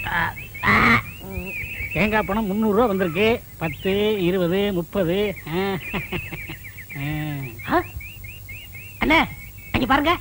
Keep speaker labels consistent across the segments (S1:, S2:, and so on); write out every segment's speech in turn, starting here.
S1: தேங்காய் பணம் முந்நூறு ரூபா வந்திருக்கு பத்து இருபது முப்பது ஆ. ஆ.
S2: அண்ணே அங்க பாருங்க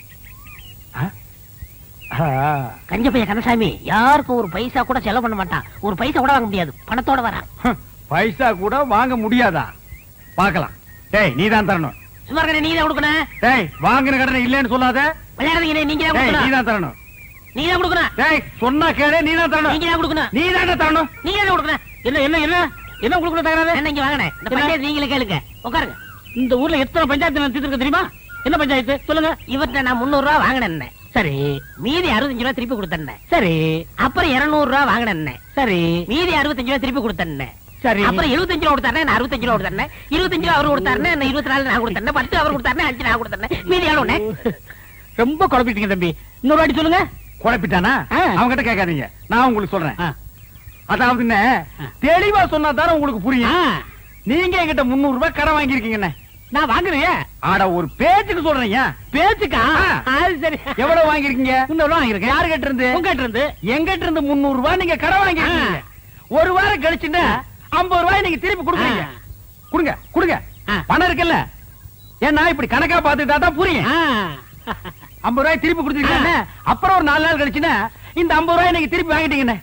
S2: கஞ்ச பையன் கந்தசாமி யாருக்கும் ஒரு பைசா கூட செலவு பண்ண மாட்டான் ஒரு பைசா கூட வாங்க முடியாது பணத்தோட வரான்
S3: பைசா கூட வாங்க முடியாதா பார்க்கலாம் டேய் நீ தான் தரணும்
S2: சும்மா இருக்க நீங்க தான் கொடுக்கணும்
S3: டேய் வாங்கின கடனை இல்லைன்னு சொல்லாத
S2: விளையாடுறீங்க நீங்க தான்
S3: டேய் நீ
S2: கொடுக்கணும்
S3: தான் தரணும்
S2: நீங்க தான் கொடுக்கணும்
S3: டேய் சொன்னா கேளு நீ தான் தரணும்
S2: நீங்க தான் கொடுக்கணும்
S3: நீ தான் தரணும்
S2: நீங்க தான் கொடுக்கணும்
S1: என்ன என்ன என்ன என்ன உங்களுக்கு தகராறு
S2: என்ன இங்க வாங்கினேன் இந்த
S1: என்ன?
S2: பஞ்சாயத்து நீங்களே கேளுங்க உட்காருங்க
S1: இந்த ஊர்ல எத்தனை பஞ்சாயத்து நான் தீர்த்துருக்க தெரியுமா என்ன பஞ்சாயத்து சொல்லுங்க
S2: இவர்கிட்ட நான் முந்நூறு ரூபா வாங்கினேன்
S1: சரி
S2: மீதி அறுபத்தஞ்சு ரூபா திருப்பி கொடுத்தேன்
S1: சரி
S2: அப்புறம் இருநூறு ரூபா வாங்கினேன்
S1: சரி
S2: மீதி அறுபத்தஞ்சு ரூபா திருப்பி கொடுத்தேன்
S1: சரி
S2: அப்புறம் எழுபத்தஞ்சு ரூபா கொடுத்தாரு நான் அறுபத்தஞ்சு ரூபா கொடுத்தேன் இருபத்தஞ்சு ரூபா அவர் கொடுத்தாரு நான் இருபத்தி நாலு நான் கொடுத்தேன் பத்து அவர் கொடுத்தாரு அஞ்சு நான் கொடுத்தேன் மீதி எவ்வளவு
S1: ரொம்ப குழப்பிட்டீங்க தம்பி இன்னொரு வாட்டி சொல்லுங்க
S3: குழப்பிட்டானா
S1: ஆ.
S3: அவங்கிட்ட கேட்காதீங்க நான் உங்களுக்கு சொல்றேன்
S1: ஆ.
S3: அதாவது என்ன, தெளிவா சொன்னா தானே உங்களுக்கு
S1: ஆ,
S3: புரியும் நீங்க என்கிட்ட முந்நூறு ரூபாய் கடன் வாங்கியிருக்கீங்கண்ணே
S1: நான் வாங்குறேன்
S3: ஆட ஒரு பேச்சுக்கு சொல்றீங்க
S1: பேச்சுக்கா
S3: ஆ.
S1: அது சரி
S3: எவ்வளவு வாங்கிருக்கீங்க
S1: முன்னூறு ரூபா வாங்கியிருக்கேன்
S3: யாரு கிட்ட இருந்து
S1: உங்ககிட்ட இருந்து
S3: எங்கிட்ட இருந்து முந்நூறு ரூபாய் நீங்க கடன் வாங்கிருக்கீங்க ஒரு வாரம் கழிச்சுன்னா ஐம்பது ரூபாய் நீங்க திருப்பி கொடுக்குறீங்க
S1: ஆ.
S3: கொடுங்க கொடுங்க
S1: ஆ.
S3: பணம் இருக்குல்ல ஏன்னா இப்படி கணக்கா பாத்துட்டா தான் புரியும்
S1: ஆ.
S3: ஐம்பது ரூபாய் திருப்பி கொடுத்துருக்கீங்க அப்புறம் ஒரு நாலு நாள் கழிச்சுன்னா இந்த ஐம்பது ரூபாய் நீங்க திருப்பி வாங்கிட்டீங்கண்ணே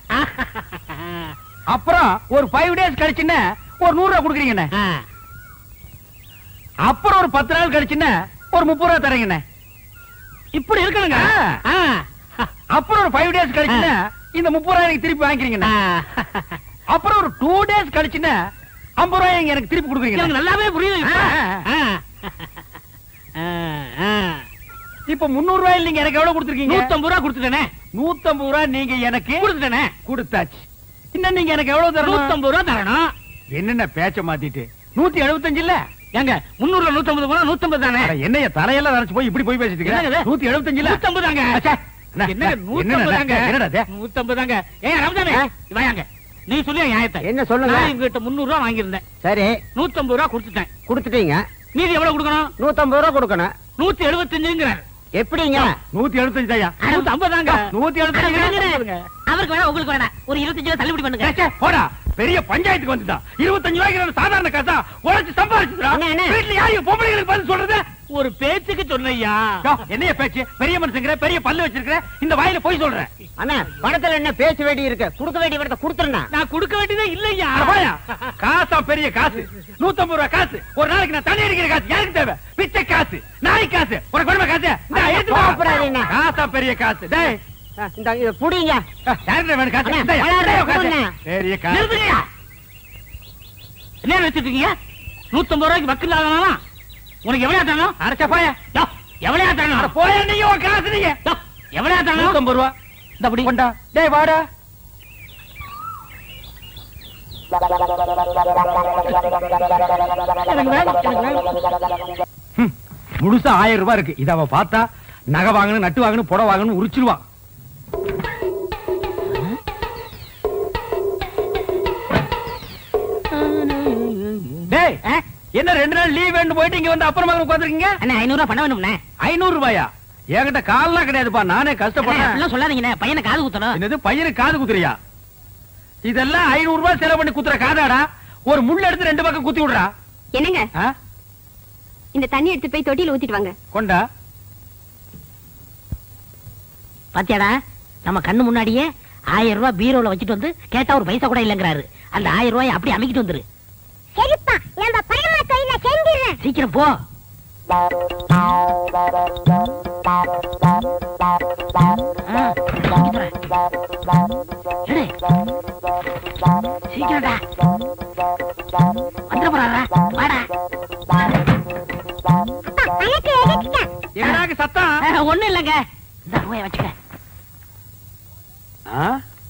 S3: அப்புறம் ஒரு ஃபைவ் டேஸ் கழிச்சுன்னா ஒரு நூறு ரூபாய் கொடுக்குறீங்கண்ணே
S1: ஆ.
S3: அப்புறம் ஒரு பத்து நாள் கழிச்சுன்னா ஒரு முப்பது ரூபாய் தரீங்கண்ணே
S1: இப்படி இருக்கணுங்க
S3: ஆ.
S1: ஆ.
S3: அப்புறம் ஒரு ஃபைவ் டேஸ் கழிச்சுன்னா இந்த முப்பது ரூபாய் எனக்கு திருப்பி வாங்கிக்கிறீங்கண்ணே
S1: ஆ.
S3: அப்புறம் ஒரு டூ டேஸ் கழிச்சுன்னா ஐம்பது ரூபாய் நீங்க எனக்கு திருப்பி கொடுக்குறீங்க
S1: எனக்கு நல்லாவே புரியுது இப்ப.
S3: ஆ.
S1: ஆ. ஆ.
S3: இப்ப முன்னூறு ரூபாய் நீங்க எனக்கு எவ்வளவு கொடுத்துருக்கீங்க
S1: நூத்தம்பது ரூபா கொடுத்துட்டேனே
S3: நூத்தம்பது ரூபாய் நீங்க எனக்கு
S1: கொடுத்துட்டேனே
S3: கொடுத்தாச்சு இன்னும் நீங்க எனக்கு எவ்வளவு தரணும்
S1: நூத்தம்பது ரூபா தரணும்
S3: என்னென்ன பேச்ச மாத்திட்டு நூத்தி எழுபத்தஞ்சு இல்ல
S1: ஏங்க முன்னூறுல நூத்தம்பது போனா நூத்தம்பது தானே
S3: அட, என்னய்யா தலையெல்லாம் நரைச்சு போய் இப்படி போய் பேசிட்டு
S1: என்னங்க இது?
S3: இருக்க நூத்தி எழுபத்தஞ்சு இல்ல
S1: நூத்தம்பது தாங்க
S3: அச்சே, என்ன,
S1: என்னங்க
S3: என்ன,
S1: நூத்தம்பது தாங்க
S3: என்னடா இது?
S1: நூத்தம்பது தாங்க ஏன் ரமதானே வாயாங்க நீ சொல்லி நியாயத்தை
S4: என்ன சொல்லுங்க
S1: நான் இவங்கிட்ட முன்னூறு ரூபா வாங்கியிருந்தேன்
S4: சரி
S1: நூத்தம்பது ரூபா கொடுத்துட்டேன்
S4: கொடுத்துட்டீங்க
S1: மீதி எவ்வளவு கொடுக்கணும்
S4: நூத்தம்பது ரூபா கொடுக்கணும்
S1: நூத்தி எழுபத்தஞ்சுங்கிறார்
S4: எப்படிங்க
S3: நூத்தி எழுபத்தஞ்சு தாயா
S1: நூத்தி ஐம்பது தாங்க
S3: நூத்தி எழுபத்தஞ்சு
S2: அவருக்கு வேணா உங்களுக்கு வேணா ஒரு இருபத்தஞ்சு ரூபா தள்ளுபடி பண்ணுங்க
S3: ச்சே, போடா பெரிய பஞ்சாயத்துக்கு வந்துட்டான் இருபத்தஞ்சு ரூபாய்க்கு நான் சாதாரண காசா உழைச்சு சம்பாதிச்சுடா
S4: அண்ணே, அண்ணே.
S3: வீட்டுல யாரையும் பொம்பளைங்களுக்கு பதில் சொல்றது
S1: ஒரு பேச்சுக்கு சொன்னையா
S3: யோ, என்னைய பேச்சு பெரிய மனுஷங்கிற பெரிய பல்லு வச்சிருக்கிற இந்த வாயில போய் சொல்றேன்
S4: அண்ணா பணத்துல என்ன பேச வேண்டி இருக்கு கொடுக்க வேண்டிய இடத்த கொடுத்துருண்ணா
S1: நான் கொடுக்க வேண்டியதே இல்லையா
S3: அட போயா, காசா பெரிய காசு நூத்தம்பது ரூபாய் காசு ஒரு நாளைக்கு நான் தண்ணி அடிக்கிற காசு யாருக்கு தேவை பிச்சை காசு நாய் காசு உனக்கு வேணுமா காசு இந்தா, எடுத்து வா.
S4: கோபப்படாதீங்க.
S3: காசா பெரிய காசு டேய்
S4: இந்த இதை புடிங்க
S3: யாருக்கு வேணும் காசு
S4: அண்ணே,
S3: இந்தாயா,
S4: விளையாடுற
S3: இந்தாயா காசு.
S4: கொடுங்க.
S3: பெரிய காசு
S1: நிறுத்துங்கய்யா. என்ன வச்சிட்டு இருக்கீங்க நூத்தம்பது ரூபாய்க்கு வக்கு இல்லாதவனா உனக்கு எவ்வளவு தரணும்
S3: அரைச்சா போயா
S1: யோ, எவ்வளவு
S3: அட
S1: தரணும்
S3: போயா நீங்க உன் காசு நீங்க
S1: யோ, எவ்வளவு தரணும்
S3: நூத்தம்பது ரூபா
S1: இந்த அப்படி
S3: கொண்டா டேய் வாடா
S1: எனக்கு வேணும், எனக்கு வேணும்.
S3: ஹம், முழுசா ஆயிரம் ரூபாய் இருக்கு இத அவ பார்த்தா நகை வாங்கணும் நட்டு வாங்கணும் புடவை வாங்கணும் உரிச்சிருவா டேய்
S1: ஆ?
S3: என்ன ரெண்டு நாள் லீவ் வேணும் போயிட்டு இங்க வந்து அப்புறமா உட்காந்துருக்கீங்க
S2: அண்ணா ஐநூறு ரூபா பண்ண வேணும்ண்ணே
S3: ஐநூறு ரூபாயா என்கிட்ட கால்லாம் கிடையாதுப்பா நானே
S2: அண்ணே,
S3: கஷ்டப்படுறேன்
S2: அப்படிலாம் சொல்லாதீங்கண்ணே பையனை காது குத்தணும்
S3: என்னது பையனுக்கு காது குத்துறியா இதெல்லாம் ஐநூறு ரூபாய் செலவு பண்ணி குத்துற காதாடா ஒரு முள்ள எடுத்து ரெண்டு பக்கம் குத்தி விடுறா
S5: என்னங்க
S3: ஆ?
S5: இந்த தண்ணி எடுத்து போய் தொட்டியில ஊத்திட்டு வாங்க
S3: கொண்டா
S2: பாத்தியாடா நம்ம கண்ணு முன்னாடியே ஆயிரம் ரூபாய் பீரோல வச்சுட்டு வந்து கேட்டா ஒரு பைசா கூட இல்லங்கிறாரு அந்த ஆயிரம் ரூபாய் அப்படி அமைக்கிட்டு வந்துரு
S5: சரிப்பா நம்ம பரமா கையில செஞ்சிடுறேன்
S2: சீக்கிரம் போ ஆ, எடு. சீக்கிரம்டா வந்துட போறாரா வாடா
S5: எனக்கு எதிர்த்துட்டேன்
S3: என்னடாக்கு சத்தம்
S2: ஆ, ஒண்ணும் இல்லைங்க இந்த ரூபாய் வச்சுக்க
S3: ஆ?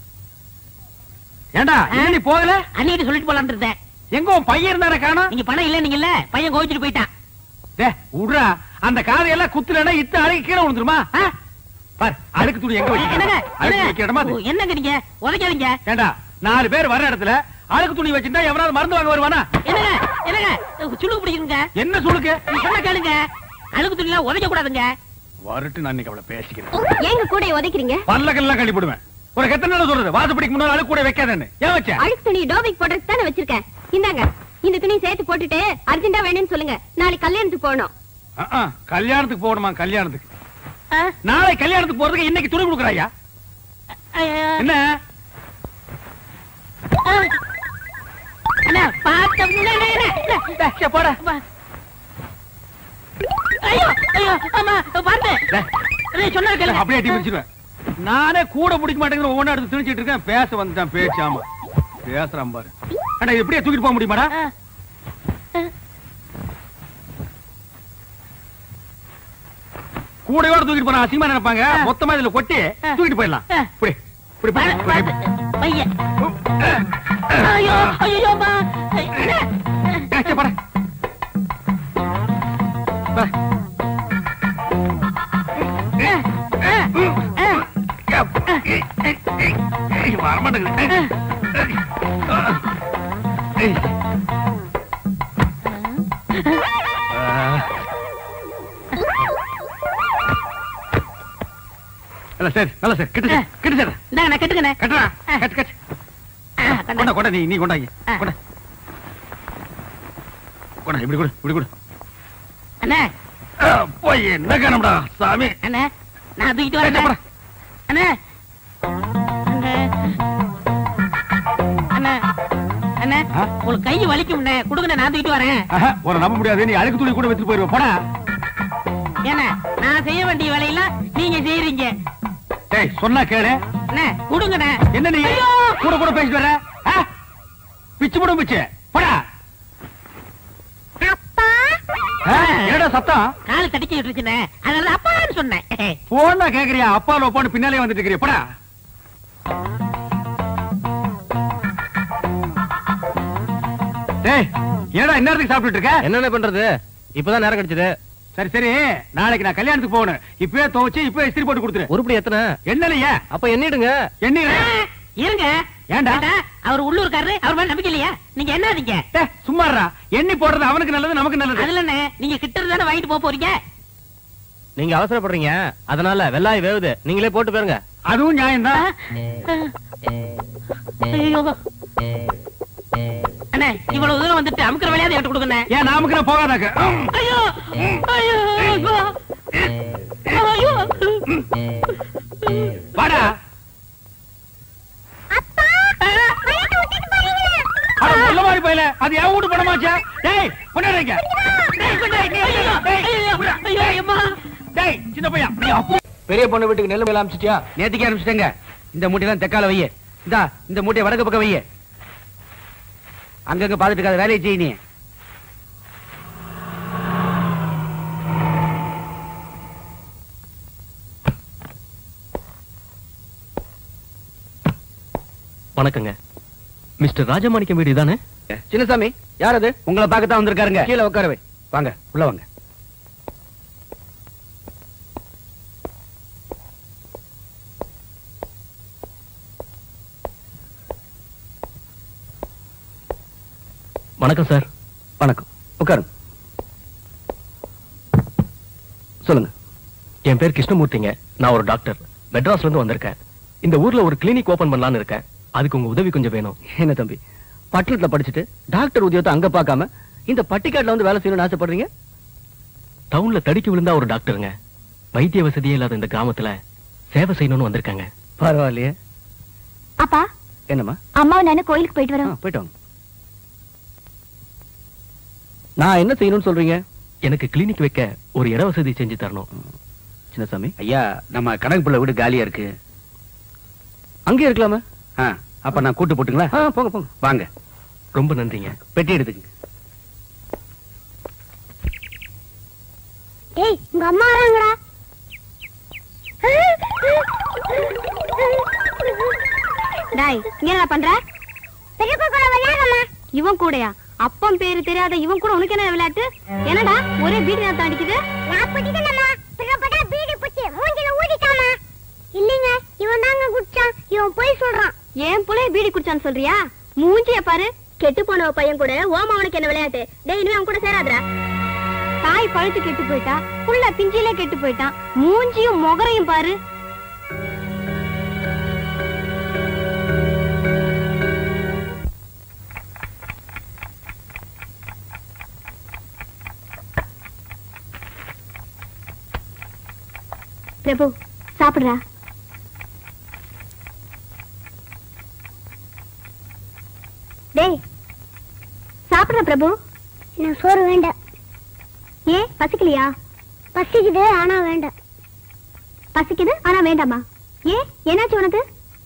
S3: ஏண்டா இன்னும் நீ போகல
S2: அன்னிட்டு சொல்லிட்டு போலான்னு இருந்தேன்
S3: எங்க உன் பையன் இருந்தானே காணோம்
S2: நீங்க பணம் இல்ல நீங்க இல்ல பையன் கோவிச்சுட்டு போயிட்டான்
S3: டே விடுறா அந்த காதையெல்லாம் குத்துலனா இத்த அழுகி கீழே விழுந்துருமா
S2: ஆ?
S3: பார் அழுக்கு துணி எங்க
S2: என்னங்க
S3: வைக்கிறோம் அழுக்கு வைக்கிற இடமா
S2: என்னங்க?
S3: அது?
S2: என்னங்க நீங்க உதைக்காதீங்க
S3: ஏண்டா நாலு பேர் வர இடத்துல அழுக்கு துணி வச்சிருந்தா எவனாவது மருந்து வாங்க வருவானா
S2: என்னங்க என்னங்க சுளுக்கு பிடிக்குங்க
S3: என்ன சொல்லுக்கு
S2: நீ சொன்ன கேளுங்க அழுக்கு துணிலாம் உதைக்க கூடாதுங்க
S3: வரட்டு நான் இன்னைக்கு அவளை பேசிக்கிறேன்
S5: ஏங்க கூட உதைக்கிறீங்க
S3: பல்லக்கெல்லாம் கழிப்பிடுவேன் உனக்கு எத்தனை நாள் சொல்றது வாசப்படிக்கு முன்னாடி அழுக்கு கூட வைக்காதன்னு ஏன் வச்ச
S5: அழுக்கு துணி டோபிக் போடுறதுக்கு தானே வச்சிருக்கேன் இந்தாங்க இந்த துணி சேர்த்து போட்டுட்டு அர்ஜென்டா வேணும்னு சொல்லுங்க நாளைக்கு கல்யாணத்துக்கு போகணும்
S3: ஆ, ஆ, கல்யாணத்துக்கு போகணுமா கல்யாணத்துக்கு
S2: ஆ,
S3: நாளை கல்யாணத்துக்கு போறதுக்கு இன்னைக்கு துணி கொடுக்குறாயா
S2: ஐயோ.
S3: என்ன
S2: ஆ. அண்ணா, பார்த்த முன்னாடி அண்ணா, அண்ணா,
S3: சே, போடா
S2: அப்பா. ஐயோ ஐயோ ஆமா பாருங்க
S3: டேய்,
S2: அண்ணா, சொன்னா கேளுங்க.
S3: அப்படியே அடி பிடிச்சிருவேன் நானே கூட பிடிக்க மாட்டேங்கிற ஒவ்வொன்றா எடுத்து திணிச்சிட்டு இருக்கேன் பேச வந்துட்டான் பேச்சாமா பேசுறான் பாரு அண்ணா இது எப்படியே தூக்கிட்டு போக முடியுமாடா
S2: ஆ.
S3: கூடையோட தூக்கிட்டு போனா அசிங்கமா நினைப்பாங்க
S2: ஆ.
S3: மொத்தமா இதுல கொட்டி
S2: ஆ.
S3: தூக்கிட்டு போயிடலாம்
S2: ஆ.
S3: இப்படி இப்படி
S2: பாரு,
S3: இப்படி,
S2: பாரு,
S3: இப்படி.
S2: பையன் ஐயோ ஐயோ அம்மா அண்ணா.
S3: ஆ, சே, போடா. வா. ஐய், வரமாட்டேங்குது. ஐய். ஆ. நல்ல சரி நல்ல சரி கிட்ட சரி கிட்ட சரி
S2: இந்தாங்க, நான் கட்டுக்கண்ணே
S3: கட்டுறா கட்டு கட்டு
S2: ஆ, கண்ணே.
S3: கொண்டா கொண்டா நீ நீ கொண்டாங்க
S2: ஆ.
S3: கொண்டா கொண்டா இப்படி கொடு இப்படி கொடு
S2: அண்ணே
S3: ஆ, போய் என்ன காணம்டா சாமி
S2: அண்ணே நான் தூக்கிட்டு
S3: ஏய்,
S2: வரேன்
S3: போடா.
S2: அண்ணே அண்ணே அண்ணே அண்ணே
S3: ஆ?
S2: உங்களுக்கு கை வலிக்கும்ண்ணே கொடுங்கண்ணே நான் தூக்கிட்டு வரேன்
S3: ஆஹா, உன்னை நம்ப முடியாது நீ அழுக்கு துணி கூட வச்சுட்டு போயிருவ போடா
S2: ஏண்ணே நான் செய்ய வேண்டிய வேலையெல்லாம் நீங்க செய்யறீங்க
S3: டேய் சொன்னா கேளு
S2: அண்ணே கொடுங்கண்ணே
S3: என்ன நீ
S2: ஐயோ!
S3: கூட கூட பேசிட்டு வர ஆ? பிச்சு போடும் பிச்சு போடா
S5: அப்பா
S3: ஆ, என்னடா சத்தம்
S2: கால் தடிக்க விட்டுருச்சுண்ணே அதனால அப்பான்னு சொன்னேன்
S3: போனா கேக்குறியா அப்பா லோப்பான்னு பின்னாலே வந்துட்டு இருக்கிறியா போடா டேய் என்னடா இந்நேரத்துக்கு சாப்பிட்டுட்டு இருக்க
S4: என்னென்ன பண்றது இப்பதான் நேரம் கிடைச்சது
S3: சரி சரி நாளைக்கு நான் கல்யாணத்துக்கு போகணும் இப்பவே துவச்சு இப்பவே இஸ்திரி போட்டு கொடுத்துரு
S4: உருப்படி எத்தனை
S3: என்னலையே
S4: அப்ப எண்ணிடுங்க
S3: என்ன
S2: இருங்க
S3: ஏன்டா?
S2: ஏண்டா, அவர் உள்ளூர்காரரு அவர் மேல நம்பிக்கை இல்லையா நீங்க என்னதீங்க
S3: டேய், சும்மாடா எண்ணி போடுறது அவனுக்கு நல்லது நமக்கு நல்லது
S2: அதுல என்ன நீங்க கிட்ட தானே வாங்கிட்டு போக போறீங்க
S4: நீங்க அவசரப்படுறீங்க அதனால வெள்ளாய் வேவுது நீங்களே போட்டு பாருங்க
S3: அதுவும் நியாயம்தான்
S2: ஐயோ. அண்ணே இவ்வளவு தூரம் வந்துட்டு அமுக்கிற விளையாத எடுத்து கொடுங்கண்ணே
S3: ஏன் நாமக்கு நான் போகாதாக்க
S2: ஐயோ ஐயோ ஐயோ. ஐயோ
S3: வாடா
S5: அப்பா பையனை விட்டுட்டு போறீங்களா
S3: அட சொல்ல மாதிரி போயில அது என் வீட்டு பணமாச்சா டேய் கொண்டாடுங்க
S2: டேய், கொண்டாய். ஐயோ, ஐயோ, ஐயோ, அம்மா.
S3: டேய் சின்ன பையன் நீ அப்ப- பெரிய பொண்ணு வீட்டுக்கு நெல்லு மேல அமிச்சிட்டியா நேத்திக்கு ஆரம்பிச்சிட்டேங்க இந்த மூட்டையெல்லாம் தெக்கால வைய இந்தா இந்த மூட்டையை வடக்கு பக்கம் வைய அங்கங்க பாத்துட்டு இருக்காத வேலையை செய் நீ
S4: வணக்கங்க மிஸ்டர் ராஜமாணிக்கம் வீடு இதானே
S3: சின்னசாமி யார் அது உங்களை பார்க்கத்தான் வந்திருக்காருங்க கீழே உட்கார வை வாங்க உள்ள வாங்க
S4: வணக்கம் சார்
S3: வணக்கம் உட்காருங்க சொல்லுங்க
S4: என் பேர் கிருஷ்ணமூர்த்திங்க நான் ஒரு டாக்டர் மெட்ராஸ்ல இருந்து வந்திருக்கேன் இந்த ஊர்ல ஒரு கிளினிக் ஓபன் பண்ணலாம்னு இருக்கேன் அதுக்கு உங்க உதவி கொஞ்சம் வேணும்
S3: என்ன தம்பி பட்டணத்துல படிச்சுட்டு டாக்டர் உத்தியோகத்தை அங்க பார்க்காம இந்த பட்டிக்காட்டுல வந்து வேலை செய்யணும்னு ஆசைப்படுறீங்க
S4: டவுன்ல தடுக்கி விழுந்தா ஒரு டாக்டருங்க வைத்திய வசதியே இல்லாத இந்த கிராமத்துல சேவை செய்யணும்னு வந்திருக்காங்க
S3: பரவாயில்லையே
S5: அப்பா
S3: என்னம்மா
S5: அம்மாவை நானும் கோயிலுக்கு போயிட்டு
S3: ஆ,
S5: வரோம்
S3: போயிட்டு வாங்க நான் என்ன செய்யணும்னு சொல்றீங்க
S4: எனக்கு கிளினிக் வைக்க ஒரு இட வசதி செஞ்சு தரணும்
S3: சின்னசாமி ஐயா நம்ம கணக்கு பிள்ளை வீடு காலியா இருக்கு அங்கே இருக்கலாமா அப்ப நான் கூட்டு போட்டுங்களா போங்க போங்க வாங்க
S4: ரொம்ப நன்றிங்க
S3: பெட்டி எடுத்துக்கங்க
S5: ஏய் உங்க அம்மா வராங்கடா டாய் இங்க என்ன பண்ற பெரியப்பா கூட விளையாடமா இவன் கூடயா அப்பன் பேரு தெரியாத இவன் கூட உனக்கு என்ன விளையாட்டு என்னடா ஒரே பீடி நாத்தம் அடிக்குது நான் பிடிக்கலமா பிறப்படா பீடி பிடிச்சி மூஞ்சில ஊதிட்டாமா இல்லைங்க இவன் தாங்க குடிச்சான் இவன் போய் சொல்றான் ஏன் புள்ளைய பீடி குடிச்சான்னு சொல்றியா மூஞ்சிய பாரு கெட்டு போன பையன் கூட ஓமா உனக்கு என்ன விளையாட்டு டேய் இனிமே அவன் கூட சேராதடா தாய் பழுத்து கெட்டு போயிட்டா புள்ள பிஞ்சிலே கெட்டு போயிட்டான் மூஞ்சியும் முகரையும் பாரு பிரபு சாப்பிடுறா டேய் சாப்பிடுற பிரபு
S6: நான் சோறு வேண்டாம்
S5: ஏன் பசிக்கலையா
S6: பசிக்குது ஆனா வேண்டாம்
S5: பசிக்குது ஆனா வேண்டாமா ஏன் என்னாச்சு உனக்கு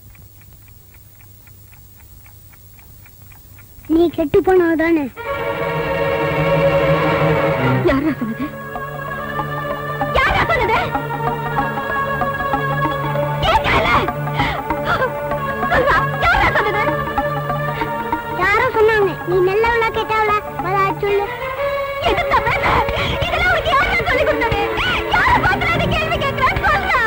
S6: நீ கெட்டு போனவதானே
S5: யாரா சொன்னது யாரா சொன்னது கேட்கல யாரா சொன்னது
S6: யாரோ சொன்னாங்க நீ நல்லவளா கெட்டவளா பதிலா சொல்லு
S5: எது தமிழ் இதெல்லாம் உனக்கு யாரா சொல்லி கொடுத்தது யார பார்த்து இந்த கேள்வி கேட்கிறேன் சொல்றா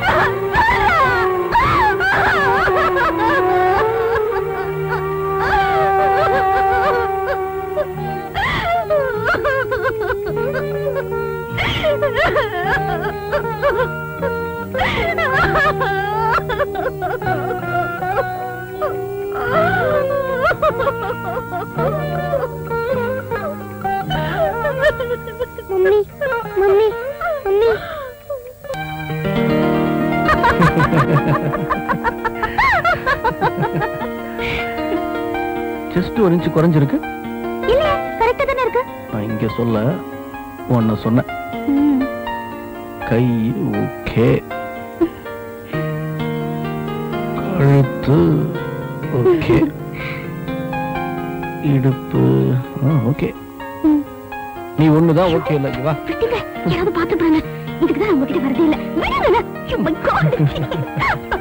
S6: மம்மி மம்மி மம்மி
S4: ஜஸ்ட் ஒரு இன்ச்சு குறைஞ்சிருக்கு
S5: இல்ல கரெக்டா தானே இருக்கு
S4: நான் இங்க சொல்ல உன்னை சொன்னேன் கை ஓகே கழுத்து ஓகே இடுப்பு ஓகே நீ ஒண்ணுதான் ஓகே இல்ல இங்க வா
S5: விட்டுங்க யாராவது பார்த்து பாருங்க இதுக்கு தான் உங்ககிட்ட வரதே இல்ல விடுங்க Oh my God.